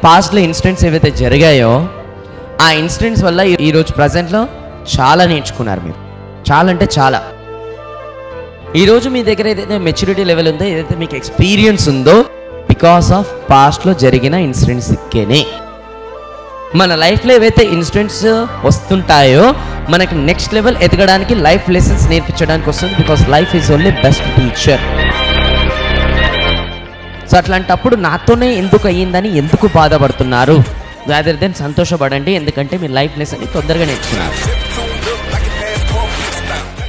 పాస్ట్లో ఇన్సిడెంట్స్ ఏవైతే జరిగాయో ఆ ఇన్సిడెంట్స్ వల్ల ఈ- ఈరోజు ప్రజెంట్లో చాలా నేర్చుకున్నారు మీరు చాలా అంటే చాలా ఈరోజు మీ దగ్గర ఏదైతే మెచ్యూరిటీ లెవెల్ ఉందో ఏదైతే మీకు ఎక్స్పీరియన్స్ ఉందో బికాస్ ఆఫ్ పాస్ట్లో జరిగిన ఇన్సిడెంట్స్ ఇక్కేనే మన లైఫ్లో ఏవైతే ఇన్సిడెంట్స్ వస్తుంటాయో మనకి నెక్స్ట్ లెవెల్ ఎదగడానికి లైఫ్ లెసన్స్ నేర్పించడానికి వస్తుంది because life is only best teacher so అట్లాంటప్పుడు నాతోనే ఎందుకు అయ్యిందని ఎందుకు బాధపడుతున్నారు రాదర్ దెన్ సంతోషపడండి ఎందుకంటే మీ లైఫ్ లెసన్ని తొందరగా నేర్చుకున్నారు